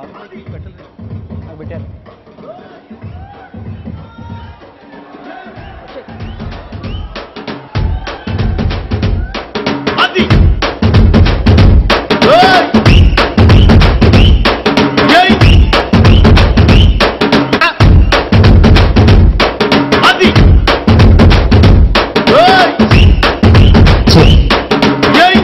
నాకు పెట్టారు అది ఏయ్! ఏయ్! ఆ! అది ఏయ్! ఏయ్!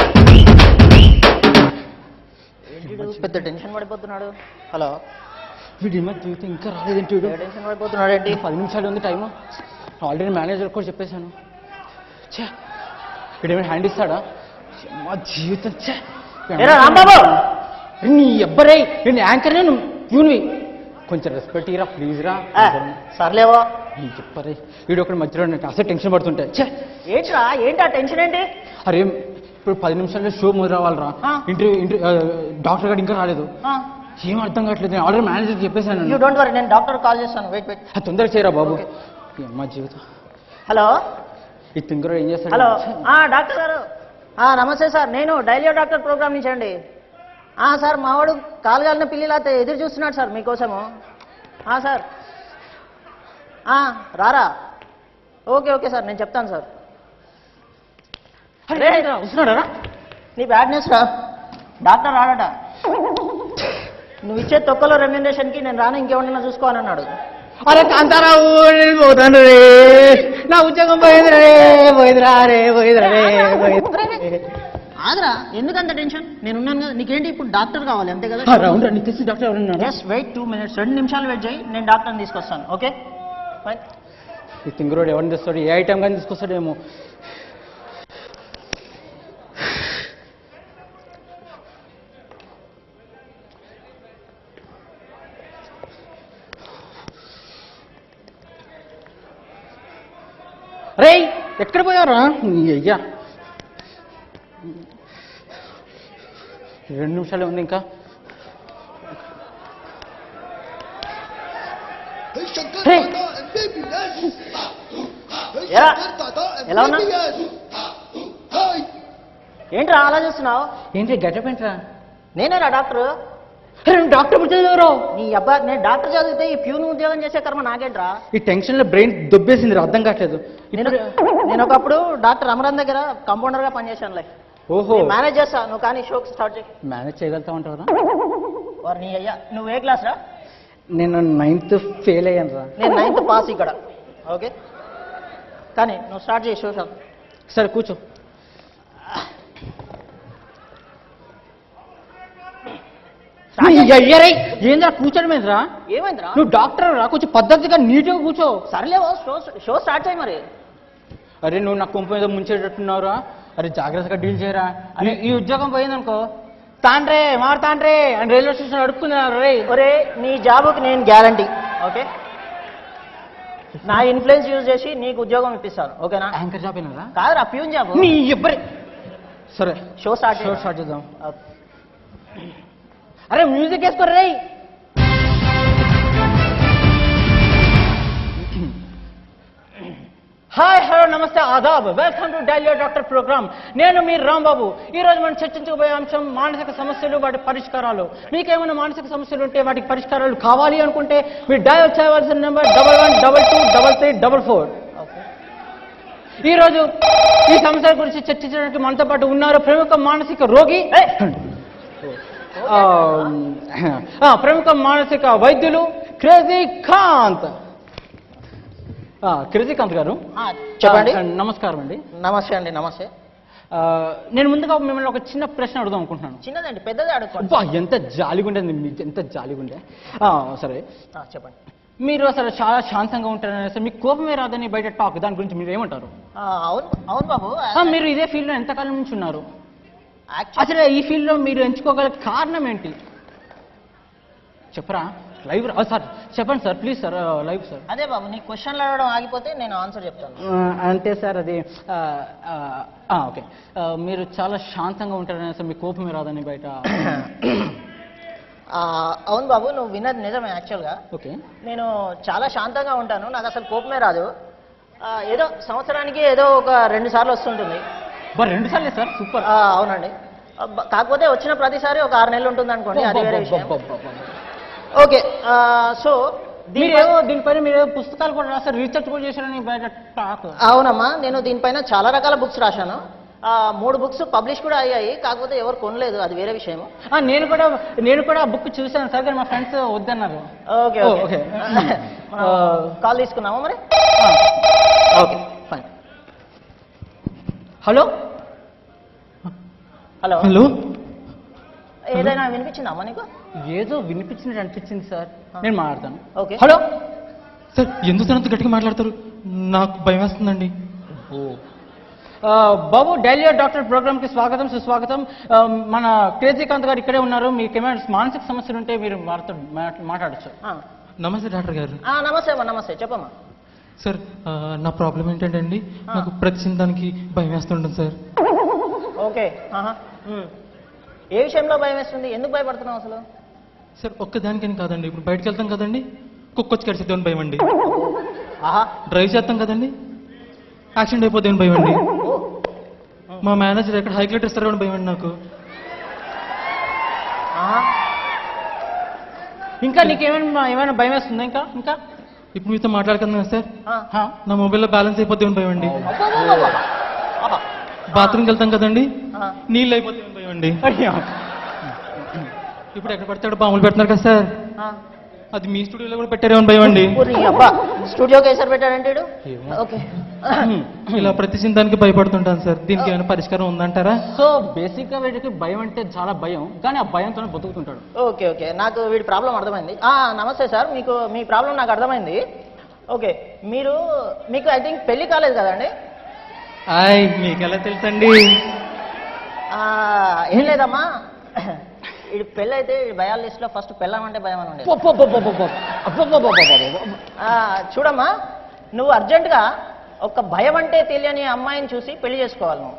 పెద్ద టెన్షన్ పడిపోతున్నాడు హలో వీడి మధ్య జీవితం ఇంకా రాలేదేంటి వీడు ఏ టెన్షన్ పడిపోతున్నాడు ఏంటి పది నిమిషాలు ఉంది టైము ఆల్రెడీ మేనేజర్ కూడా చెప్పేశాను ఛే వీడేమైనా హ్యాండ్ ఇస్తాడా ఛే, మా జీవితం ఛే ఏరా రాంబాబు నీ ఎవ్వరే నేను యాంకర్ నేను ప్యూన్వి కొంచెం రెస్పెక్ట్ ఇరా ప్లీజ్ రా ఆ, సర్లేవో నీ చెప్పరే వీడు ఒకటి మధ్యలో నాకు అసలు టెన్షన్ పడుతుంటే ఛే ఏంట్రా ఏంటి ఆ టెన్షన్ ఏంటి అరే ఇప్పుడు పది నిమిషాల్లో షో మొదలు రావాలరా ఆ. ఇంటర్వ్యూ ఇంటర్వ్యూ డాక్టర్ గారు ఇంకా రాలేదు యూ ఏం అర్థం కావట్లేదు నేను ఆల్రెడీ మేనేజర్ చెప్పేశాను డోంట్ వరీ నేను డాక్టర్ కాల్ చేస్తాను వెయిట్ వెయిట్ ఆ, తొందరగా చేయరా బాబు మా జీవితం హలో ఈ తింగరు ఏం చేస్తాడు హలో ఛే. ఆ, డాక్టర్ గారు ఆ, నమస్తే సార్ నేను డైలీ డాక్టర్ ప్రోగ్రామ్ నుంచి అండి ఆ, సార్ మావాడు కాలుగాలిన పిల్లిలా తే- ఎదురు చూస్తున్నాడు సార్ మీకోసము ఆ, సార్ ఆ, రారా ఓకే ఓకే సార్ నేను చెప్తాను సార్ అరే, ఏంట్రా, వస్తున్నాడా నీ బ్యాడ్ న్యూస్ రా డాక్టర్ రాడట నువ్వు ఇచ్చే తొక్కలో రెమ్యునరేషన్కి నేను రాను ఇంకేమన్నా చూసుకోవాలన్నాడు అరే కాంతారావు నేను పోతాను రే నా ఉద్యోగం పోయింది రే పోయిందిరా రే పోయిందిరా రే పోయింది ఆదరా ఎందుకంత టెన్షన్ నేను ఉన్నాను కదా నీకేంటి ఇప్పుడు డాక్టర్ కావాలి అంతే కదా రౌండ్ నీ తెలిసి డాక్టర్ ఎవరున్నారు జస్ట్ వెయిట్ టూ మినిట్స్ రెండు నిమిషాలు వెయిట్ చేయి నేను డాక్టర్ని తీసుకొస్తాను ఓకే ఫైన్ ఈ తింగరోడు ఎవరిని తెస్తాడు ఏ ఐటమ్ కానీ తీసుకొస్తాడేమో రేయ్ ఎక్కడ పోయారా నీ అయ్యా రెండు నిమిషాలే ఉంది ఇంకా రే ఎలా ఎలా ఉన్నా ఏంట్రా అలా చూస్తున్నావు ఏంటి గెటప్ ఏంట్రా నేనేరా డాక్టర్ డాక్టర్ చదివారు నీ అబ్బా నేను డాక్టర్ చదివితే ఈ ప్యూన్ ఉద్యోగం చేసే కర్మ నాకేంట్రా ఈ టెన్షన్ లో బ్రెయిన్ దొబ్బేసింది అర్థం కావట్లేదు నేను నేను ఒకప్పుడు డాక్టర్ అమరాన్ దగ్గర కంపౌండర్ గా పనిచేశానులే ఓహో మేనేజ్ చేస్తా నువ్వు కానీ షోకి స్టార్ట్ చేయి మేనేజ్ చేయగలుగుతా ఉంటారా వారు నీ అయ్యా నువ్వు ఏ క్లాస్ రా నేను నైన్త్ ఫెయిల్ అయ్యాను రా నేను నైన్త్ పాస్ ఇక్కడ ఓకే కానీ నువ్వు స్టార్ట్ చేయి షో షాప్ సరే కూర్చో అయ్యరే ఏంద్రా కూర్చోడం ఏంద్రా ఏమైందిరా నువ్వు డాక్టర్ రా కొంచెం పద్ధతిగా నీట్గా కూర్చో సర్లేవో షో షో స్టార్ట్ చేయి మరి అరే నువ్వు నా కుంప మీద ముంచేటట్టున్నావురా అరే జాగ్రత్తగా డీల్ చేయరా అరే ఈ ఉద్యోగం పోయిందనుకో తాండ్రే మారు తాండ్రే అని రైల్వే స్టేషన్ అడుక్కున్నారు రే ఒరే నీ జాబుకి నేను గ్యారంటీ ఓకే నా ఇన్ఫ్లుయెన్స్ యూజ్ చేసి నీకు ఉద్యోగం ఇప్పిస్తాను ఓకేనా యాంకర్ జాబ్ అయినరా కాదురా ప్యూన్ జాబ్ నీ ఎవ్వరి సరే షో స్టార్ట్ షో చేయి స్టార్ట్ చేద్దాం అరే మ్యూజిక్ వేసుకోరు రే హాయ్ హలో నమస్తే ఆదాబ్ welcome to daily doctor program నేను మీ రాంబాబు ఈ రోజు మనం చర్చించబోయే అంశం మానసిక సమస్యలు వాటి పరిష్కారాలు మీకేమైనా మానసిక సమస్యలు ఉంటే వాటికి పరిష్కారాలు కావాలి అనుకుంటే మీరు డయల్ చేయవలసిన number double one double two double three double four ఈ రోజు ఈ సమస్యల గురించి చర్చించడానికి మనతో పాటు ఉన్నారు ప్రముఖ మానసిక రోగి ఆ, ఆ, ప్రముఖ మానసిక వైద్యులు క్రేజీ కాంత్ ఆ, క్రేజీ కాంత్ గారు ఆ, చెప్పండి ఆ, నమస్కారం అండి నమస్తే అండి నమస్తే ఆ, నేను ముందుగా మిమ్మల్ని ఒక చిన్న ప్రశ్న అడుగుదాం అనుకుంటున్నాను చిన్నదండి పెద్దది అడుక్కోండి అబ్బా ఎంత జాలిగుండే మీకు ఎంత జాలిగుండే ఆ, సరే ఆ, చెప్పండి మీరు అసలు చాలా శాంతంగా ఉంటారని అసలు మీకు కోపమే రాదని బయట టాక్ దాని గురించి మీరు ఏమంటారు ఆ, అవును అవును బాబు ఆ, మీరు ఇదే ఫీల్డ్లో ఎంతకాలం నుంచి ఉన్నారు యాక్చువల్ అసలు ఈ ఫీల్డ్లో మీరు ఎంచుకోగల కారణం ఏంటి చెప్పరా లైవ్ రా- ఆ, సార్ చెప్పండి సార్ ప్లీజ్ సార్ ఆ, లైవ్ సార్ అదే బాబు నీ క్వశ్చన్లు అడగడం ఆగిపోతే నేను ఆన్సర్ చెప్తాను ఆ, అంతే సార్ అది ఆ, ఆ, ఆ, ఓకే ఆ, మీరు చాలా శాంతంగా ఉంటారని అసలు మీ కోపమే రాదని బయట ఆ, అవును బాబు నువ్వు విన్నది నిజమే యాక్చువల్గా ఓకే నేను చాలా శాంతంగా ఉంటాను నాకు అసలు కోపమే రాదు ఆ, ఏదో సంవత్సరానికి ఏదో ఒక రెండు సార్లు వస్తుంటుంది బా రెండు సార్లే సార్ సూపర్ ఆ, అవునండి అబ్బ- కాకపోతే వచ్చిన ప్రతిసారి ఒక ఆరు నెలలు ఉంటుంది అనుకోండి అది వేరే విషయం ఓకే సో మీరేమో దీనిపైన మీరు పుస్తకాలు కూడా రాస్తారు రీసెర్చ్ కూడా చేశారని బయట టాక్ అవునమ్మా నేను దీనిపైన చాలా రకాల బుక్స్ రాశాను ఆ, మూడు బుక్స్ పబ్లిష్ కూడా అయ్యాయి కాకపోతే ఎవరు కొనలేదు అది వేరే విషయం ఆ, నేను కూడా నేను కూడా ఆ బుక్ చూశాను సార్ కానీ మా ఫ్రెండ్స్ వద్దన్నారు ఓకే ఓ, ఓకే ఓకే. కాల్ తీసుకున్నామా మరి okay fine hello hello hello ఏదైనా వినిపించిందమ్మా నీకు ఏదో వినిపించినట్టు అనిపించింది సార్ నేను మాట్లాడతాను ఓకే హలో సార్ ఎందుకు సార్ అంత గట్టిగా మాట్లాడతారు నాకు భయం వేస్తుందండి ఆ, బాబు డైలీ డాక్టర్ ప్రోగ్రామ్ కి స్వాగతం సుస్వాగతం ఆ, మన క్రేజీకాంత్ గారు ఇక్కడే ఉన్నారు మీకు ఏమైనా మానసిక సమస్యలు ఉంటే మీరు వారితో మాట్లా- మాట్లాడొచ్చు ఆ. నమస్తే డాక్టర్ గారు ఆ, నమస్తే అమ్మా నమస్తే చెప్పమ్మా సార్ ఆ, నా ప్రాబ్లం ఏంటంటే అండి నాకు ప్రతి చిన్నదానికి భయం వేస్తుంటుంది సార్ ఓకే ఆహా. ఉమ్. ఏ విషయంలో భయం వేస్తుంది ఎందుకు భయపడుతున్నావు అసలు సార్ ఒక్కదానికని కాదండి ఇప్పుడు బయటకు వెళ్తాం కదండి కుక్కొచ్చి కడిచేద్దామని భయం అండి ఆహా డ్రైవ్ చేస్తాం కదండి యాక్సిడెంట్ అయిపోతే భయం అండి ఓ. మా మేనేజర్ ఎక్కడ హైక్ లెటర్ ఇస్తారో అని భయం అండి నాకు ఆహా. ఇంకా నీకేమైనా ఏమైనా భయం వేస్తుందా ఇంకా ఇంకా ఇప్పుడు మీతో మాట్లాడుకుందాం కదా సార్ ఆ. హా? నా మొబైల్లో బ్యాలెన్స్ అయిపోతే భయం అండి అబ్బబ్బబ్బబ్బ. ఆహా. బాత్రూమ్కి వెళ్తాం కదండి ఆ. నీళ్ళు అయిపోతే భయం అండి అయ్యో. ఇప్పుడు ఎక్కడ పడితే అక్కడ బాంబులు పెడుతున్నారు కదా సార్ ఆ. అది మీ స్టూడియోలో కూడా పెట్టారేమని భయం అండి ఊరి అబ్బా స్టూడియోకి వేసారు పెట్టాడంటే వీడు? ఓకే ఇలా ప్రతి చిన్నదానికి భయపడుతుంటాను సార్ దీనికి ఏమైనా పరిష్కారం ఉందంటారా సో బేసిక్ గా వీడికి భయం అంటే చాలా భయం కానీ ఆ భయంతోనే బతుకుతుంటాడు ఓకే ఓకే నాకు వీడి ప్రాబ్లం అర్థమైంది ఆ, నమస్తే సార్ మీకు మీ ప్రాబ్లం నాకు అర్థమైంది ఓకే మీరు మీకు ఐ థింక్ పెళ్లి కాలేదు కదండి ఆయ్ మీకు ఎలా తెలుసండి ఆ, ఏం లేదమ్మా వీడి పెళ్ళి అయితే వీడి భయాల లిస్ట్లో ఫస్ట్ పెళ్ళామంటే భయం అని ఉండేది ఆ, చూడమ్మా నువ్వు అర్జెంటుగా ఒక భయం అంటే తెలియని అమ్మాయిని చూసి పెళ్లి చేసుకోవాలి నువ్వు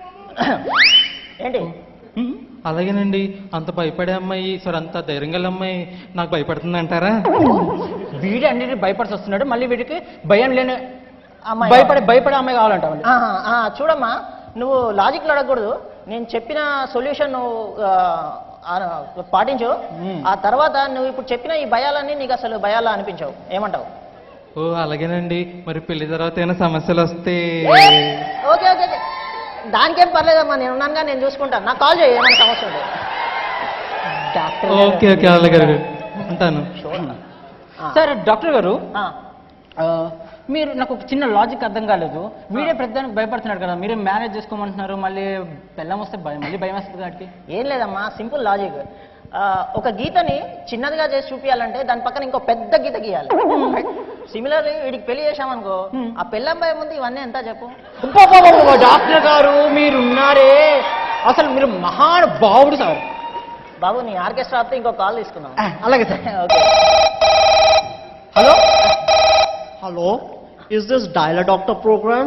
ఏంటి అలాగేనండి అంత భయపడే అమ్మాయి సార్ అంత ధైర్యం గల అమ్మాయి నాకు భయపడుతుంది అంటారా వీడి అన్నిటి భయపడి వస్తున్నాడు మళ్ళీ వీడికి భయం లేని అమ్మాయి భయపడే భయపడే అమ్మాయి కావాలంట మళ్ళీ. ఆహా, ఆ, చూడమ్మా నువ్వు లాజిక్లు అడగకూడదు నేను చెప్పిన సొల్యూషన్ నువ్వు ఆ, ఆ, పాటించు మ్మ్. ఆ తర్వాత నువ్వు ఇప్పుడు చెప్పిన ఈ భయాలన్నీ నీకు అసలు భయాలా అనిపించవు ఏమంటావు ఓ అలాగేనండి మరి పెళ్లి తర్వాత ఏమైనా సమస్యలు వస్తే ఓకే ఓకే ఓకే దానికేం పర్లేదమ్మా నేను ఉన్నానుగా నేను చూసుకుంటాను నాకు కాల్ చేయి ఏమైనా సమస్య ఉంటే డాక్టర్ ఓకే ఓకే అలాగే ఉంటాను ఆ, సార్ డాక్టర్ గారు ఆ, ఆ, మీరు నాకు ఒక చిన్న లాజిక్ అర్థం కాలేదు వీడే ప్రతిదానికి భయపడుతున్నాడు కదా మీరే మేనేజ్ చేసుకోమంటున్నారు మళ్ళీ బెల్లం వస్తే భయం మళ్ళీ భయం వస్తుంది వాడికి ఏం లేదమ్మా సింపుల్ లాజిక్ ఆ, ఒక గీతని చిన్నదిగా చేసి చూపించాలంటే దాని పక్కన ఇంకో పెద్ద గీత గీయాలి సిమిలర్లీ వీడికి పెళ్లి చేశామనుకో Hmm. ఆ పెళ్ళంబాయి ముందు ఇవన్నీ ఎంత చెప్పు అబ్బబ్బబ్బబ్బ, డాక్టర్ గారు మీరున్నారే అసలు మీరు మహానుభావుడు సార్ బాబు నీ ఆర్కెస్ట్రా ఆపితే ఇంకో కాల్ తీసుకున్నాం ఆ, అలాగే sir okay hello Hello, is this Dialer Doctor program?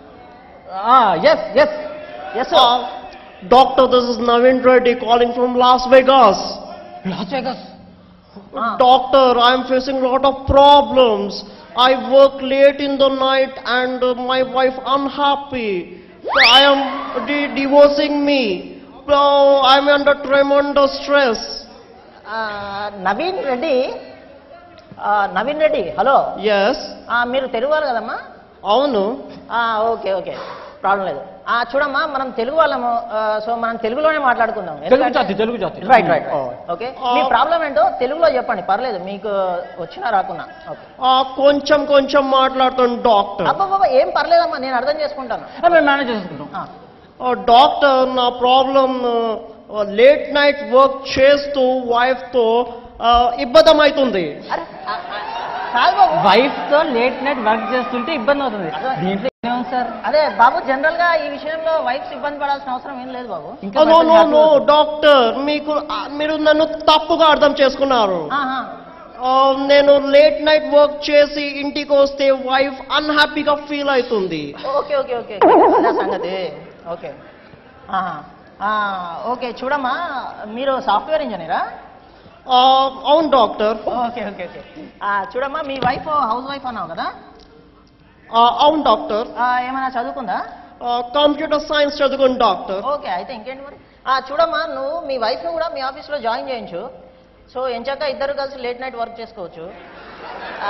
Yes yes yes Uh, doctor, this is Navin Reddy calling from Las Vegas. Las Vegas Ah. Doctor, I'm facing a lot of problems. I work late in the night and uh, my wife unhappy. I am de- divorcing me. Oh, I'm under tremendous stress. Naveen Reddy ఆ, Naveen Reddy hello Yes, ఆ, మీరు తెలుగు వాళ్ళు కదమ్మా అవును ఆ, okay okay problem లేదు ఆ, చూడమ్మా మనం తెలుగు వాళ్ళము ఆ, సో మనం తెలుగులోనే మాట్లాడుకుందాం తెలుగు జాతి తెలుగు జాతి రైట్ రైట్ ఓ. ఓకే మీ ప్రాబ్లం ఏంటో తెలుగులో చెప్పండి పర్లేదు మీకు వచ్చినా రాకున్నా ఓకే ఆ, కొంచెం కొంచెం మాట్లాడుతాను డాక్టర్ అబ్బాబా ఏం పర్లేదమ్మా నేను అర్థం చేసుకుంటాను ఆ, మేము మేనేజ్ చేసుకుంటాం ఆ, డాక్టర్ నా ప్రాబ్లం లేట్ నైట్ వర్క్ చేస్తూ వైఫ్తో ఇబ్బంది అవుతుంది అరే ఆ, ఆ, కాదు బాబు వైఫ్ తో లేట్ నైట్ వర్క్ చేస్తుంటే ఇబ్బంది అవుతుంది దీంట్లో ఏముంది సార్ అదే బాబు జనరల్ గా ఈ విషయంలో వైఫ్స్ ఇబ్బంది పడాల్సిన అవసరం ఏం లేదు బాబు ఇంకా నో నో happy నో అవుతుంది. డాక్టర్ మీకు ఆ, మీరు నన్ను తప్పుగా అర్థం చేసుకున్నారు ఆహా. ఆ, నేను లేట్ నైట్ వర్క్ చేసి ఇంటికి వస్తే వైఫ్ అన్హ్యాపీగా ఫీల్ అవుతుంది ఓకే ఓకే ఓకే అదే సంగతి ఓకే ఆహా. ఆ, ఓకే చూడమ్మా మీరు సాఫ్ట్వేర్ ఇంజనీరా ఆ, అవును డాక్టర్ ఓకే ఓకే ఓకే ఆ, చూడమ్మా మీ వైఫ్ హౌస్ వైఫ్ అన్నావు కదా ఆ, అవును డాక్టర్ ఆ, ఏమైనా చదువుకుందా కంప్యూటర్ సైన్స్ చదువుకుని డాక్టర్ ఓకే అయితే ఇంకేంటి మరి ఆ, చూడమ్మా నువ్వు మీ వైఫ్ను కూడా మీ ఆఫీస్లో జాయిన్ చేయించు సో ఎంచాక ఇద్దరు కలిసి లేట్ నైట్ వర్క్ చేసుకోవచ్చు ఆ,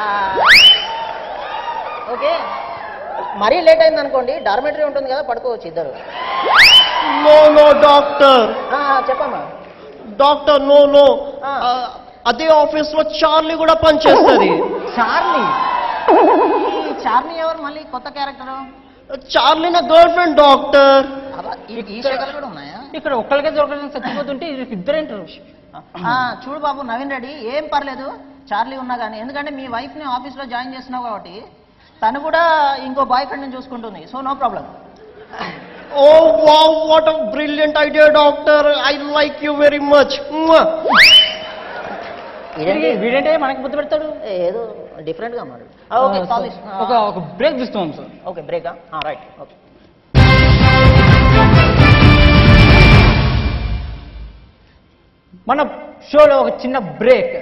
ఓకే మరీ లేట్ అయింది అనుకోండి డార్మెటరీ ఉంటుంది కదా పడుకోవచ్చు ఇద్దరు No, no, doctor. ఆ, చెప్పమ్మా డాక్టర్ నో నో Ah. అదే ఆఫీస్ లో చార్లీ కూడా పనిచేస్తుంది చార్లీ ఈ చార్లీ ఎవరు మళ్ళీ కొత్త క్యారెక్టర్ చార్లీ నా గర్ల్ ఫ్రెండ్ డాక్టర్ ఈ శేఖర్ కూడా ఉన్నాయా ఇక్కడ ఒక్కరికే దొరకడం చచ్చిపోతుంటే ఇది ఇద్దరేంటారు ఆ, చూడు బాబు నవీన్ రెడ్డి ఏం పర్లేదు చార్లీ ఉన్నా కానీ ఎందుకంటే మీ వైఫ్ ని ఆఫీస్ లో జాయిన్ చేస్తున్నావు కాబట్టి తను కూడా ఇంకో బాయ్ ఫ్రెండ్ చూసుకుంటుంది so no problem oh wow what a brilliant idea doctor I like you very much వీడంటే మనకి బుద్ధి పెడతాడు ఏదో డిఫరెంట్ గా మరి ఓకే కాల్ ఒక ఒక బ్రేక్ తీస్తున్నాం సార్ ఓకే బ్రేకా రైట్ ఓకే మన షోలో ఒక చిన్న బ్రేక్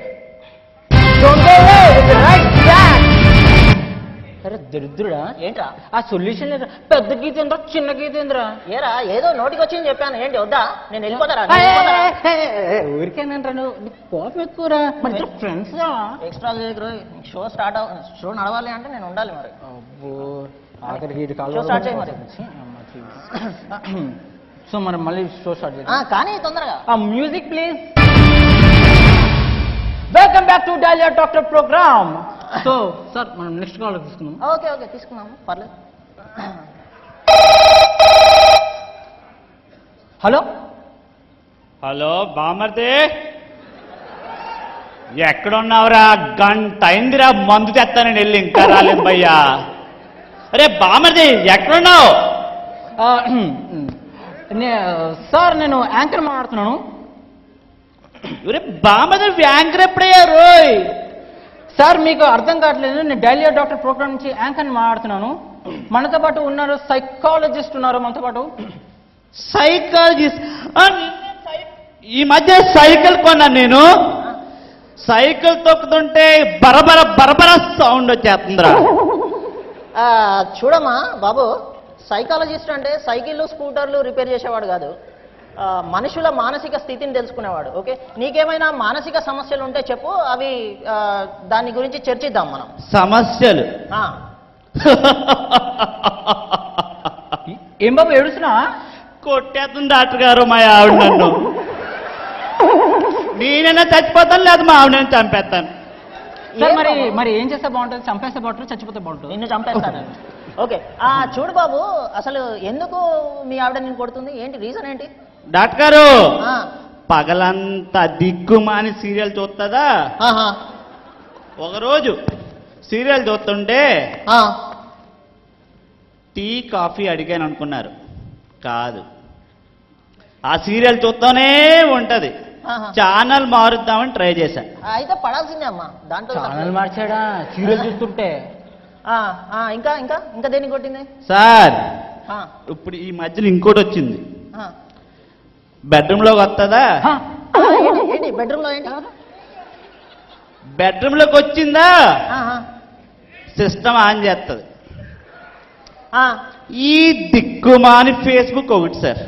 అరే దరిద్రుడా ఏంట్రా ఆ సొల్యూషన్ లేదా పెద్ద గీత ఏంద్రా చిన్న గీత ఏంద్రా ఏరా ఏదో నోటికి వచ్చింది చెప్పాను ఏంటి వద్దా నేను వెళ్ళిపోతారా నేను వెళ్ళిపోతారా? ఊరికేనంటారా నువ్వు నీకు కోపం ఎక్కువరా మన ఫ్రెండ్స్ ఎక్స్ట్రా చేయకు షో స్టార్ట్ అవ షో నడవాలి అంటే నేను ఉండాలి మరి అబ్బో ఆఖరికి వీడి Show start చేయి మరి. సో మనం మళ్ళీ షో స్టార్ట్ ఆ, చేద్దాం కానీ తొందరగా ఆ music please welcome back to డైలియా డాక్టర్ ప్రోగ్రామ్ సో సార్ మనం నెక్స్ట్ కాల్ తీసుకుందాం ఓకే ఓకే తీసుకున్నాము పర్లేదు హలో హలో బామర్ది ఎక్కడున్నావురా గంట అయిందిరా మందు తెస్తానని వెళ్ళి ఇంకా రాలేదు భయ్యా అరే బామర్ది ఎక్కడున్నావు ఆ, నే- సార్ నేను యాంకర్ మాట్లాడుతున్నాను ఒరే బామర్ది వ్యాంకర్ ఎప్పుడయ్యా రోయ్ సార్ మీకు అర్థం కావట్లేదు నేను డైలియా డాక్టర్ ప్రోగ్రామ్ నుంచి యాంకర్ మాట్లాడుతున్నాను మనతో పాటు ఉన్నారు సైకాలజిస్ట్ ఉన్నారు మనతో పాటు సైకాలజిస్ట్ ఆ, ఈ మధ్య సైకిల్ కొన్నాను నేను సైకిల్ తొక్కుతుంటే బరబర బరబర సౌండ్ వచ్చేస్తుందిరా ఆ, చూడమ్మా బాబు సైకాలజిస్ట్ అంటే సైకిళ్ళు స్కూటర్లు రిపేర్ చేసేవాడు కాదు ఆ, మనుషుల మానసిక స్థితిని తెలుసుకునేవాడు ఓకే నీకేమైనా మానసిక సమస్యలు ఉంటే చెప్పు అవి ఆ, దాని గురించి చర్చిద్దాం మనం సమస్యలు ఆ, ఏం బాబు ఏడుస్తున్నా కొట్టేస్తుంది డాక్టర్ గారు మా ఆవిడ నన్ను నేనైనా చచ్చిపోతాను లేదు మా ఆవిడని చంపేస్తాను సార్ ఏం మరి బాబు? మరి ఏం చేస్తే బాగుంటుంది చంపేస్తే బాగుంటుంది చచ్చిపోతే బాగుంటుంది నిన్ను చంపేస్తాను ఓకే ఆ, చూడు బాబు అసలు ఎందుకు మీ ఆవిడ నిన్ను కొడుతుంది ఏంటి రీజన్ ఏంటి డాక్టర్ గారు ఆ, పగలంతా దిక్కుమాని సీరియల్ చూస్తుందా ఆహా, ఒకరోజు సీరియల్ చూస్తుంటే ఆ, టీ కాఫీ అడిగాను అనుకున్నారు కాదు ఆ సీరియల్ చూస్తూనే ఉంటది ఆహా. ఛానల్ మారుద్దామని ట్రై చేశా అయితే పడాల్సిందే అమ్మా దాంట్లో ఛానల్ మార్చాడా సీరియల్ చూస్తుంటే ఆ, ఆ, ఇంకా ఇంకా ఇంకా దేనికి కొట్టింది సార్ ఆ, ఇప్పుడు ఈ మధ్యన ఇంకోటి వచ్చింది ఆ. బెడ్రూమ్లోకి వస్తుందా హా, ఆ, ఏంటి ఏంటి బెడ్రూమ్ లో ఏంటి బెడ్రూమ్లోకి వచ్చిందా ఆహా. సిస్టమ్ ఆన్ చేస్తుంది ఆ, ఈ దిక్కుమాని ఫేస్బుక్ ఒకటి సార్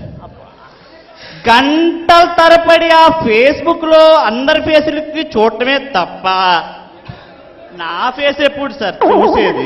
గంటల తరబడి ఆ ఫేస్బుక్ లో అందరి ఫేసులకి చూడటమే తప్ప నా ఫేస్ ఎప్పుడు సార్ చూసేది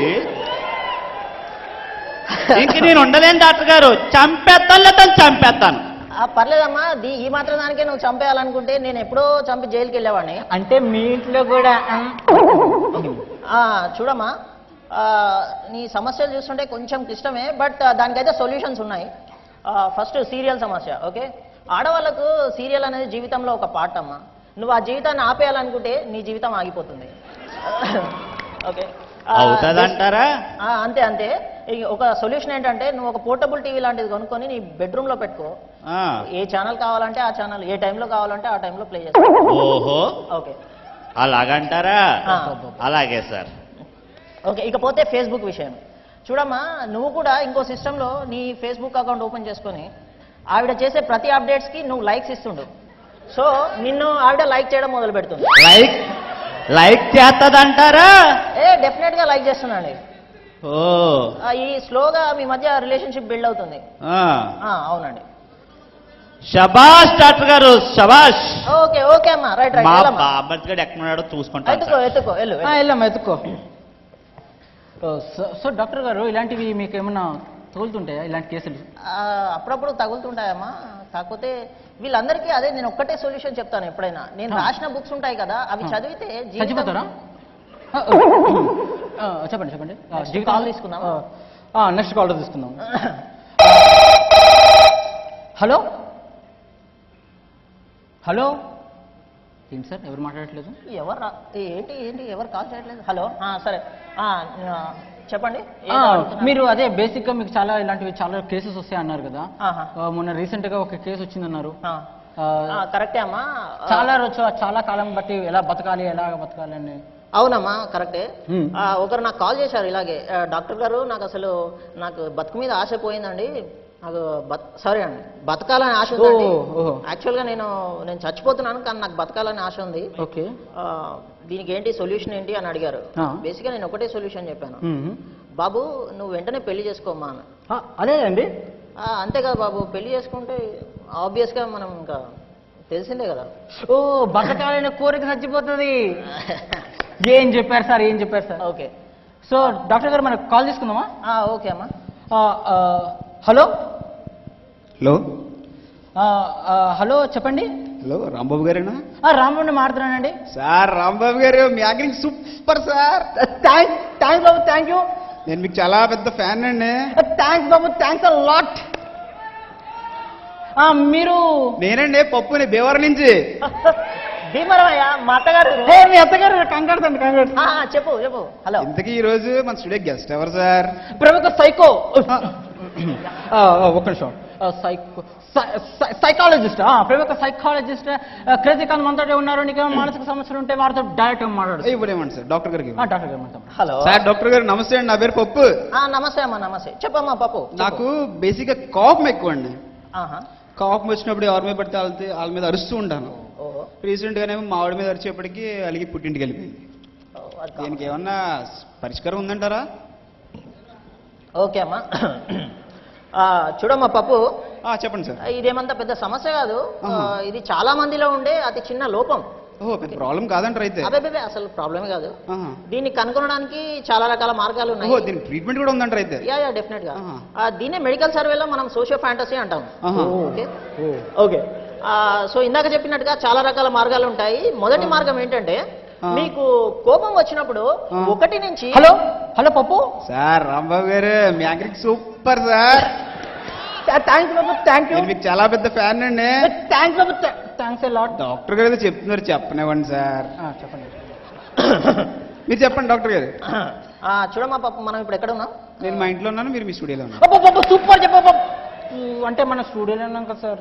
ఇంక నేను ఉండలేను డాక్టర్ గారు చంపేస్తాను లేదా చంపేస్తాను ఆ, పర్లేదమ్మా దీ ఈ మాత్రం దానికే నువ్వు చంపేయాలనుకుంటే నేను ఎప్పుడో చంపి జైలుకి వెళ్ళేవాడిని అంటే మీ ఇంట్లో కూడా ఆ, ఆ, చూడమ్మా ఆ, నీ సమస్యలు చూస్తుంటే కొంచెం క్లిష్టమే బట్ దానికైతే సొల్యూషన్స్ ఉన్నాయి ఫస్ట్ సీరియల్ సమస్య ఓకే ఆడవాళ్ళకు సీరియల్ అనేది జీవితంలో ఒక పార్ట్ అమ్మా నువ్వు ఆ జీవితాన్ని ఆపేయాలనుకుంటే నీ జీవితం ఆగిపోతుంది ఓకే ఆ, అవుతుందంటారా ఆ, అంతే అంతే ఈ ఒక సొల్యూషన్ ఏంటంటే నువ్వు ఒక పోర్టబుల్ టీవీ లాంటిది కొనుక్కొని నీ బెడ్రూమ్లో పెట్టుకో ఆ, ఏ ఛానల్ కావాలంటే ఆ ఛానల్ ఏ టైంలో కావాలంటే ఆ టైంలో ప్లే చేస్తా ఓహో ఓకే అలాగంటారా ఆ. అలాగే సార్ ఓకే ఇకపోతే ఫేస్బుక్ విషయం చూడమ్మా నువ్వు కూడా ఇంకో సిస్టంలో నీ ఫేస్బుక్ అకౌంట్ ఓపెన్ చేసుకొని ఆవిడ చేసే ప్రతి అప్డేట్స్కి నువ్వు లైక్స్ ఇస్తుండు సో నిన్ను ఆవిడ లైక్ చేయడం మొదలు పెడుతుంది లైక్ లైక్ చేస్తుందంటారా ఏ డెఫినెట్గా లైక్ చేస్తున్నాండి ఓ ఆ, ఈ స్లోగా మీ మధ్య రిలేషన్షిప్ బిల్డ్ అవుతుంది ఆ. ఆ, అవునండి శబాష్ డాక్టర్ గారు శబాష్ ఓకే ఓకే అమ్మా రైట్ రైట్ మా వెళ్ళమ్మా. బాబర్స్ గడు ఎక్కడ ఉన్నాడో చూసుకుంటాను ఎత్తుకో సార్. ఎత్తుకో వెళ్ళు ఆ, వెళ్ళు. వెళ్ళమ్మా ఎత్తుకో ఓ, సో- సో డాక్టర్ గారు ఇలాంటివి మీకు ఏమన్నా తగులుతుంటాయా ఇలాంటి కేసులు ఆ, అప్పుడప్పుడు తగులుతుంటాయమ్మా కాకపోతే వీళ్ళందరికీ అదే నేను ఒక్కటే సొల్యూషన్ చెప్తాను ఎప్పుడైనా నేను ఆ. రాసిన బుక్స్ ఉంటాయి కదా అవి ఆ. చదివితే జీవితం- చచ్చిపోతారా ఆ, ఆ, చెప్పండి చెప్పండి ఆ, Next జీవితం- call తీసుకుందాం. ఆ, ఆ, నెక్స్ట్ కాల్ తీసుకుందాం హలో హలో ఏంటి సార్ ఎవరు మాట్లాడట్లేదు ఎవరు రా- ఏంటి ఏంటి ఎవరు కాల్ చేయట్లేదు హలో ఆ, సరే ఆ, ఆ, చెప్పండి ఆ, ఏంటో అడుగుతున్నారు? మీరు అదే బేసిక్ గా మీకు చాలా ఇలాంటివి చాలా కేసెస్ వస్తాయి అన్నారు కదా ఆహా. ఆ, మొన్న రీసెంట్ గా ఒక కేసు వచ్చిందన్నారు ఆ, ఆ, ఆ, కరెక్టే అమ్మా ఆ, చాలా రోజు చాలా కాలం బట్టి ఎలా బతకాలి ఎలా బతకాలి అని అవునమ్మా కరెక్టే హ్మ్. ఆ, ఒకరు నాకు కాల్ చేశారు ఇలాగే ఆ, డాక్టర్ గారు నాకు అసలు నాకు బతుకు మీద ఆశ పోయిందండి నాకు బత్ సారీ అండి బతకాలని ఆశ ఉందండి ఓ, ఓహో. యాక్చువల్గా నేను నేను చచ్చిపోతున్నాను కానీ నాకు బతకాలని ఆశ ఉంది ఓకే ఆ, దీనికి ఏంటి సొల్యూషన్ ఏంటి అని అడిగారు ఆ. బేసిక్గా నేను ఒకటే సొల్యూషన్ చెప్పాను మ్మ్. బాబు నువ్వు వెంటనే పెళ్లి చేసుకోమ్మా అని ఆ, అదేనండి ఆ, అంతే కదా బాబు పెళ్లి చేసుకుంటే ఆబ్వియస్గా మనం ఇంకా తెలిసిందే కదా ఓ బతకాలనే కోరిక చచ్చిపోతుంది ఏం చెప్పారు సార్ ఏం చెప్పారు సార్ ఓకే సో డాక్టర్ గారు మనకు కాల్ తీసుకుందామా ఆ, ఓకే అమ్మా ఆ, ఆ, హలో హలో ఆ, ఆ, హలో చెప్పండి హలో రాంబాబు గారేనా ఆ, రాముడిని మాట్లాడుతున్నానండి సార్ రాంబాబు గారు మీ acting super sir thanks thanks బాబు థ్యాంక్ యూ నేను మీకు చాలా పెద్ద ఫ్యాన్ అండి థ్యాంక్స్ బాబు థ్యాంక్స్ అ లాట్ మీరు నేనండి పప్పుని భీవరం నుంచి భీమరామయ్య మా అత్తగారు ఏ, మీ అత్తగారు కంగారు అండి కంగారు ఆ, ఆ, చెప్పు చెప్పు హలో ఇంతకీ ఈ రోజు మన స్టూడియో గెస్ట్ ఎవరు సార్ ప్రముఖ సైకో ఆ, ఆ, ఒక్క నిమిషం ఆ, సైకో సై- సై- సైకాలజిస్ట్ ఆ, ప్రముఖ సైకాలజిస్ట్ ఆ, క్రేజీకాంత్ మనతో ఉన్నారు నీకు మానసిక సమస్యలు ఉంటే వారితో డైరెక్ట్ మాట్లాడు ఇప్పుడు ఏమండి సార్ డాక్టర్ గారికి ఇవ్వండి. డాక్టర్ గారు మాట్లాడతాం హలో సార్ డాక్టర్ గారు నమస్తే అండి నా పేరు పప్పు ఆ, నమస్తే అమ్మా నమస్తే చెప్పమ్మా పప్పు చెప్పు. నాకు బేసిక్గా కోపం ఎక్కువ అండి ఆహా. కోపం వచ్చినప్పుడు ఎవరి మీద పడితే వాళ్ళ వాళ్ళ మీద అరుస్తూ ఉంటాను ఓహో. రీసెంట్ గానేమో మా ఆవిడ మీద అరిచేపటికి అలిగి పుట్టింటికి వెళ్ళిపోయింది ఓ, అది కాదు. దీనికి ఏమన్నా పరిష్కారం ఉందంటారా ఓకే అమ్మా ఆ, చూడమ్మా పప్పు ఆ, చెప్పండి సార్ ఇదేమంత పెద్ద సమస్య కాదు ఆ, ఆహా. ఇది చాలా మందిలో ఉండే అతి చిన్న లోపం ఓహో పెద్ద ప్రాబ్లం కాదంటారు అయితే అదే అసలు ప్రాబ్లమే కాదు ఆహా. దీన్ని కనుగొనడానికి చాలా రకాల మార్గాలు ఉన్నాయి ఓహో దీనికి ట్రీట్మెంట్ కూడా ఉందంటారు అయితే యా యా డెఫినెట్ గా ఆహా. ఆ, దీన్నే మెడికల్ సర్వేలో మనం సోషియో ఫ్యాంటసీ అంటాం ఆహా. ఓకే ఓకే ఆ, సో ఇందాక చెప్పినట్టుగా చాలా రకాల మార్గాలు ఉంటాయి మొదటి మార్గం ఏంటంటే ఆ. మీకు కోపం వచ్చినప్పుడు ఆ. ఒకటి నుంచి hello hello Pappu sir Rambabu garu మీ యాంకరింగ్ సూపర్ సార్ థ్యాంక్స్ బాబు థ్యాంక్ యూ నేను మీకు చాలా పెద్ద ఫ్యాన్ అండి థ్యాంక్స్ బాబు thanks a lot doctor garu ఏదో చెప్తున్నారు చెప్పనివ్వండి సార్ చెప్పండి మీరు చెప్పండి డాక్టర్ గారు ఆ, చూడమ్మా పాప మనం ఇప్పుడు ఎక్కడ ఉన్నాం నేను మా ఇంట్లో ఉన్నాను మీరు మీ స్టూడియోలో ఉన్నారు అబ్బబ్బబ్బ, సూపర్ చెప్ప అంటే మన స్టూడియోలో ఉన్నాం కదా సార్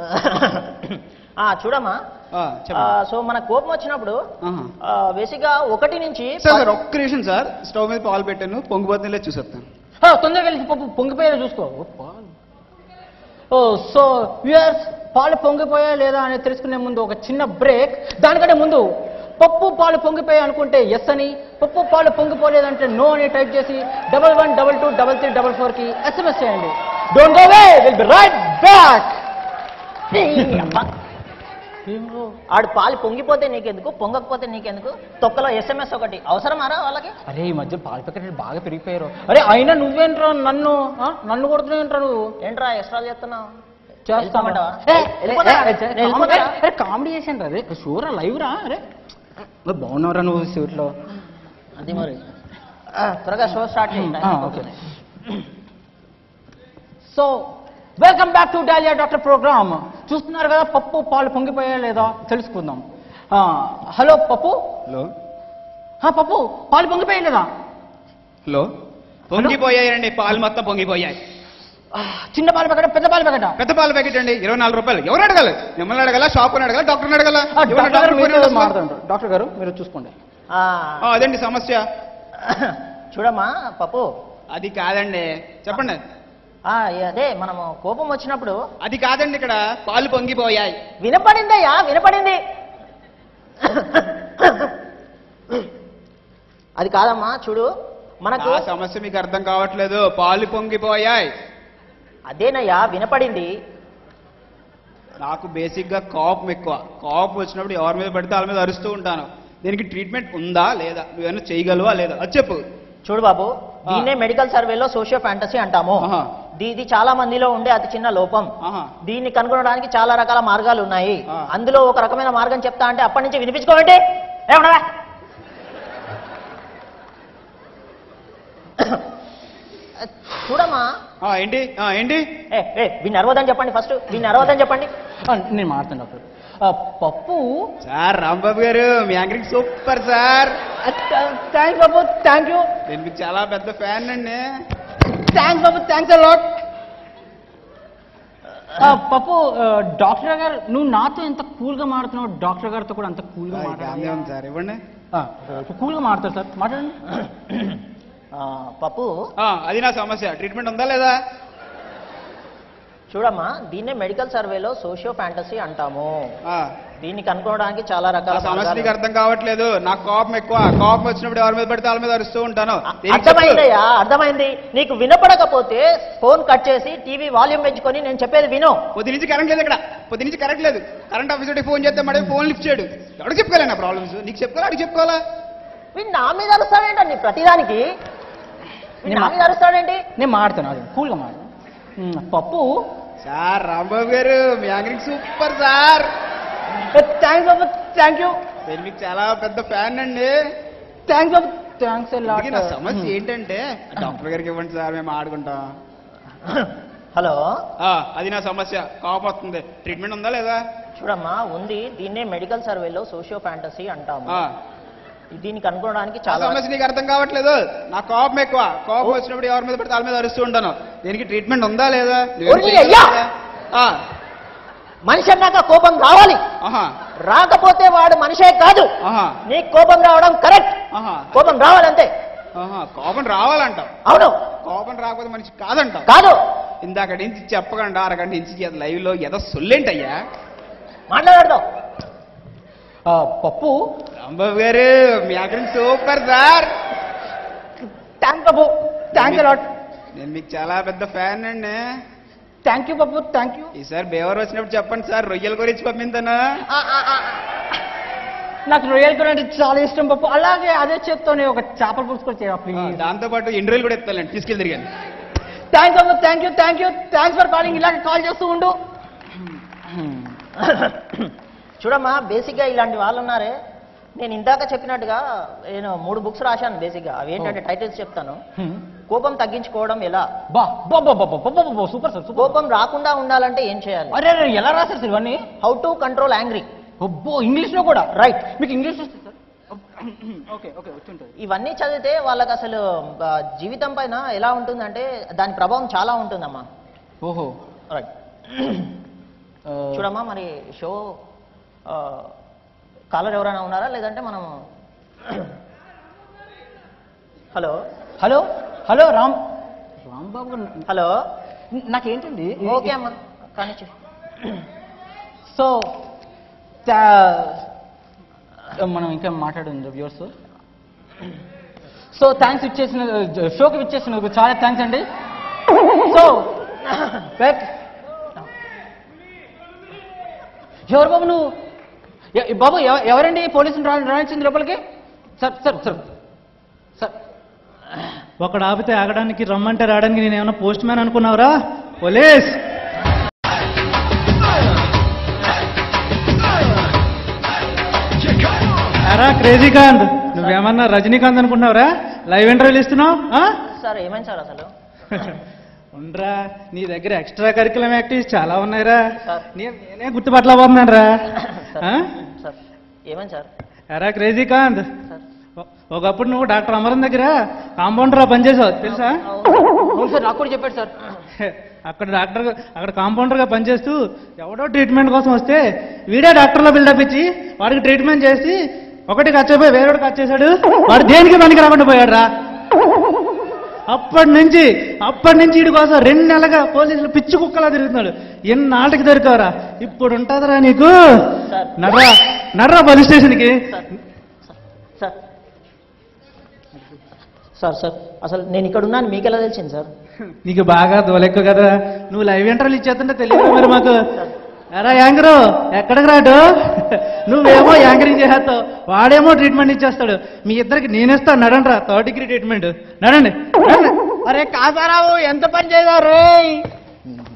ఆ, చూడమ్మా ఆ, ఆ, చెప్పండి సో మన కోపం వచ్చినప్పుడు ఆహా. బేసిక్ గా ఒకటి నుంచి సార్ సార్ ఒక్క నిమిషం సార్ స్టవ్ మీద పాలు పెట్టాను పొంగిపోతుందిలే చూసేస్తాను ఆ, తొందరగా వెళ్ళి పప్పు పొంగిపోయేలా చూసుకో ఓ, పాలు. ఓ సో వ్యూయర్స్ పాలు పొంగిపోయా లేదా అని తెలుసుకునే ముందు ఒక చిన్న బ్రేక్ దానికంటే ముందు పప్పు పాలు పొంగిపోయాయి అనుకుంటే ఎస్ అని పప్పు పాలు పొంగిపోలేదంటే నో అని టైప్ చేసి double one double two double three double four కి ఎస్ఎంఎస్ చేయండి don't go we will be right back ఆడు పాలు పొంగిపోతే నీకెందుకు పొంగకపోతే నీకెందుకు తొక్కలో ఎస్ఎంఎస్ ఒకటి అవసరమారా వాళ్ళకి అరే ఈ మధ్య పాలు ప్యాకెట్లు బాగా పెరిగిపోయారు అరే అయినా నువ్వేంట్రా నన్ను ఆ? నన్ను కొడుతున్నావేంట్రా నువ్వు ఏంట్రా ఎక్స్ట్రా చేస్తున్నావు చేస్తామంటావా వెళ్ళిపోమంటావా? వెళ్ళిపోతారా? వెళ్ళిపోతారా? అరే కామెడీ చేసాను రా అరే షూరా లైవ్ రా అరే అరే, బాగున్నావురా నువ్వు సీట్లో అది మరి ఆ, త్వరగా షో స్టార్ట్ చేయండి okay so welcome back to డాలియా డాక్టర్ ప్రోగ్రామ్ చూస్తున్నారు కదా పప్పు పాలు పొంగిపోయా లేదా తెలుసుకుందాం ఆ, హలో పప్పు హలో ఆ, పప్పు పాలు పొంగిపోయా లేదా హలో పొంగిపోయాయండి పాలు మొత్తం పొంగిపోయాయి ఆ, చిన్న పాలు ప్యాకెట్ పెద్ద పాలు ప్యాకెట్ పెద్ద పాల ప్యాకెట్ అండి ఇరవై నాలుగు రూపాయలు ఎవరు అడగాలి మిమ్మల్ని అడగాల షాప్ అడగాల డాక్టర్ని అడగాల ఎవరు డాక్టర్ గారు డాక్టర్ మీతో ఫోన్ చేస్తారు? మాట్లాడండి డాక్టర్ గారు మీరు చూసుకోండి ఆ, ఆ, అదండి సమస్య చూడమ్మా పప్పు అది కాదండి చెప్పండి ఆ, అదే మనము కోపం వచ్చినప్పుడు అది కాదండి ఇక్కడ పాలు పొంగిపోయాయి వినపడిందయ్యా వినపడింది అది కాదమ్మా చూడు మనకు ఆ సమస్య మీకు అర్థం కావట్లేదు పాలు పొంగిపోయాయి అదేనయ్యా వినపడింది నాకు బేసిక్గా కోపం ఎక్కువ కోపం వచ్చినప్పుడు ఎవరి మీద పడితే వాళ్ళ మీద అరుస్తూ ఉంటాను దీనికి ట్రీట్మెంట్ ఉందా లేదా నువ్వేమైనా చేయగలవా లేదా అది చెప్పు చూడు బాబు దీన్నే మెడికల్ సర్వేలో సోషియో ఫ్యాంటసీ అంటాము ఆహా. దీ- ఇది చాలా మందిలో ఉండే అతి చిన్న లోపం ఆహా. దీన్ని కనుగొనడానికి చాలా రకాల మార్గాలు ఉన్నాయి ఆ. అందులో ఒక రకమైన మార్గం చెప్తా అంటే అప్పటి నుంచి వినిపించుకోవండి ఏమన్నా చూడమ్మా ఆ, ఏంటి ఆ, ఏంటి ఏ ఏ వీడిని అరవదని చెప్పండి ఫస్ట్ వీడిని అరవదని చెప్పండి ఆ, నేను మారుతాను డాక్టర్ ఆ, పప్పు సార్ రాంబాబు గారు మీ యాంకరింగ్ సూపర్ సార్ థ్యాంక్స్ బాబు థ్యాంక్ యూ నేను మీకు చాలా పెద్ద ఫ్యాన్ అండి థ్యాంక్స్ బాబు థ్యాంక్స్ అలాట్ పప్పు ఆ, డాక్టర్ గారు నువ్వు నాతో ఎంత కూల్గా మాడుతున్నావు డాక్టర్ గారితో కూడా అంత కూల్గా ఆ, మాట్లాడాలి ఫ్యామిలీ ఉంది సార్ ఇవ్వండి కూల్గా మాడతారు సార్ మాట్లాడండి ఆ, పప్పు ఆ, అది నా సమస్య ట్రీట్మెంట్ ఉందా లేదా చూడమ్మా దీన్నే మెడికల్ సర్వేలో సోషియో ఫ్యాంటసీ అంటాము ఆ, దీన్ని కనుక్కోవడానికి చాలా ఆ రకాల సమస్య మార్గాలు నీకు అర్థం కావట్లేదు నాకు కోపం ఎక్కువ కోపం వచ్చినప్పుడు ఎవరి మీద పడితే వాళ్ళ మీద అరుస్తూ ఉంటాను అ- దీనికి చెప్పు. అర్థమైందయ్యా అర్థమైంది నీకు వినపడకపోతే ఫోన్ కట్ చేసి టీవీ వాల్యూమ్ పెంచుకొని నేను చెప్పేది విను పొద్దు నుంచి కరెంట్ లేదు ఇక్కడ పొద్దు నుంచి కరెంట్ లేదు కరెంట్ ఆఫీసర్ ఫోన్ చేస్తే మడే ఫోన్ లిఫ్ట్ చేయడు ఎవరికి చెప్పుకోలే నా ప్రాబ్లమ్స్ నీకు చెప్పుకోవాలి అడిగి చెప్పుకోవాలా వీడు నా మీద అరుస్తాడేంటండి ప్రతిదానికి వీడు నా మీద అరుస్తాడేంటి నేను మాడతాను అది కూల్గా మాడు పప్పు సార్ రాంబాబు గారు మీ యాంకరింగ్ సూపర్ సార్ థ్యాంక్స్ బాబు థ్యాంక్ యూ నేను మీకు చాలా పెద్ద ఫ్యాన్ అండి థ్యాంక్స్ బాబు థ్యాంక్స్ అందుకే నా సమస్య ఏంటంటే డాక్టర్ గారికి ఇవ్వండి సార్ మేము ఆడుకుంటాం హలో ఆ, అది నా సమస్య కోపం వస్తుంది ట్రీట్మెంట్ ఉందా లేదా చూడమ్మా ఉంది దీన్నే మెడికల్ సర్వేలో సోషియో ఫ్యాంటసీ అంటాము ఆ, దీన్ని కనుక్కోవడానికి ఆ చాలా సమస్య నీకు అర్థం కావట్లేదు నా కోపం ఎక్కువ కోపం వచ్చినప్పుడు ఎవరి మీద పడితే వాళ్ళ మీద అరుస్తూ ఉంటాను దీనికి ట్రీట్మెంట్ ఉందా లేదా నువ్వేం ఒరి చేయగలవా? అయ్యా! ఆ, మనిషి అన్నాక కోపం రావాలి ఆహా రాకపోతే వాడు మనిషే కాదు ఆహా నీకు కోపం రావడం కరెక్ట్ ఆహా కోపం రావాలంతే ఆహా కోపం రావాలంటావు అవును కోపం రాకపోతే మనిషి కాదంటావు కాదు ఇందాక నుంచి చెప్పకుండా అరగంట నుంచి లైవ్ లో ఏదో సొల్లేంటయ్యా మాట్లాడదాం పప్పు రాంబాబు గారు మీ యాంకరింగ్ సూపర్ సార్ థ్యాంక్ బాబు థ్యాంక్ యూ లాట్ నేను మీకు చాలా పెద్ద ఫ్యాన్ అండి థ్యాంక్ యూ బాబు థ్యాంక్ యూ ఈసారి బేవర్ వచ్చినప్పుడు చెప్పండి సార్ రొయ్యల గురించి పంపించాను నాకు రొయ్యల కూర అంటే చాలా ఇష్టం పప్పు అలాగే అదే చేత్తోనే ఒక చేపల పులుసు కూడా చేయవా ప్లీజ్ దాంతో పాటు ఎన్ని రోజులు కూడా ఎత్తాలండి తీసుకెళ్ళి తిరిగాను థ్యాంక్స్ బాబు thank you thank you thanks for calling ఇలాగే కాల్ చేస్తూ ఉండు చూడమ్మా బేసిక్గా ఇలాంటి వాళ్ళు ఉన్నారే నేను ఇందాక చెప్పినట్టుగా నేను మూడు బుక్స్ రాశాను బేసిక్గా అవి ఏంటంటే టైటిల్స్ చెప్తాను కోపం తగ్గించుకోవడం ఎలా బా బా బా బా బా బా బా సూపర్ సార్ సూపర్ కోపం రాకుండా ఉండాలంటే ఏం చేయాలి అరే అరే ఎలా రాశారు సార్ ఇవన్నీ హౌ టు కంట్రోల్ యాంగ్రీ అబ్బో ఇంగ్లీష్ లో కూడా రైట్ మీకు ఇంగ్లీష్ వస్తుంది సార్ ఓకే ఓకే వచ్చుంటుంది ఇవన్నీ చదివితే వాళ్ళకి అసలు ఆ, జీవితం పైన ఎలా ఉంటుందంటే దాని ప్రభావం చాలా ఉంటుందమ్మా ఓహో రైట్ చూడమ్మా మరి షో కాలర్ ఎవరైనా ఉన్నారా లేదంటే మనం hello hello hello Ram Rambabu garu hello నాకేంటండి okay అమ్మా కానీ సో మనం ఇంకా మాట్లాడింది వ్యూర్స్ సో థ్యాంక్స్ ఇచ్చేసిన షోకి ఇచ్చేసినందుకు చాలా థ్యాంక్స్ అండి సో ఎవరు బాబు నువ్వు ఎ- బాబు ఎవ- ఎవరండి పోలీసులు రా రాణించింది లోపలికి సార్ సార్ సార్ సార్ ఒకడు ఆపితే ఆగడానికి రమ్మంటే రావడానికి నేను ఏమైనా పోస్ట్ మ్యాన్ అనుకున్నావురా పోలీస్ అరా క్రేజీకాంత్ నువ్వేమన్నా రజనీకాంత్ అనుకుంటున్నావురా లైవ్ ఇంటర్వ్యూలు ఇస్తున్నావు ఆ? సార్ ఏమైంది సార్ అసలు ఉండ్రా నీ దగ్గర ఎక్స్ట్రా కరికులం యాక్టివిటీస్ చాలా ఉన్నాయిరా సార్. నే- నేనే గుర్తుపట్టలేకపోతున్నాను రా సార్ సార్ ఏమైంది సార్ ఎరా క్రేజీకాంత్ సార్ ఒ- ఒకప్పుడు నువ్వు డాక్టర్ అమరన్ దగ్గర కాంపౌండర్ పనిచేసావు తెలుసా అవును సార్ నాకు కూడా చెప్పాడు సార్ అక్కడ డాక్టర్ అక్కడ కాంపౌండర్ గా పనిచేస్తూ ఎవడో ట్రీట్మెంట్ కోసం వస్తే వీడే డాక్టర్లో బిల్డప్ ఇచ్చి వాడికి ట్రీట్మెంట్ చేసి ఒకటి కచ్చపోయి వేరేడు కచ్చేశాడు వాడు దేనికి పనికి రాకుండా పోయాడు రా అప్పటి నుంచి అప్పటి నుంచి వీడి కోసం రెండు నెలలుగా పోలీసులు పిచ్చి కుక్కలా తిరుగుతున్నాడు ఎన్నాళ్ళకి దొరికావురా ఇప్పుడు ఉంటుందిరా నీకు సార్. నర్రా నర్రా పోలీస్ స్టేషన్కి సార్ సార్ సార్ సార్ అసలు నేను ఇక్కడ ఉన్నాను మీకు ఎలా తెలిసింది సార్ నీకు బాగా దోలెక్కు కదా నువ్వు లైవ్ ఇంటర్వ్యూలు ఇచ్చేస్తుంటే తెలియదు మరి మాకు ఎరా యాంకరు ఎక్కడికి రాడు నువ్వేమో యాంకరింగ్ చేసేస్తావు వాడేమో ట్రీట్మెంట్ ఇచ్చేస్తాడు మీ ఇద్దరికి నేనేస్తాను నడండి రా థర్డ్ డిగ్రీ ట్రీట్మెంట్ నడండి నడండి అరే కాసారావు ఎంత పని చేశారు రే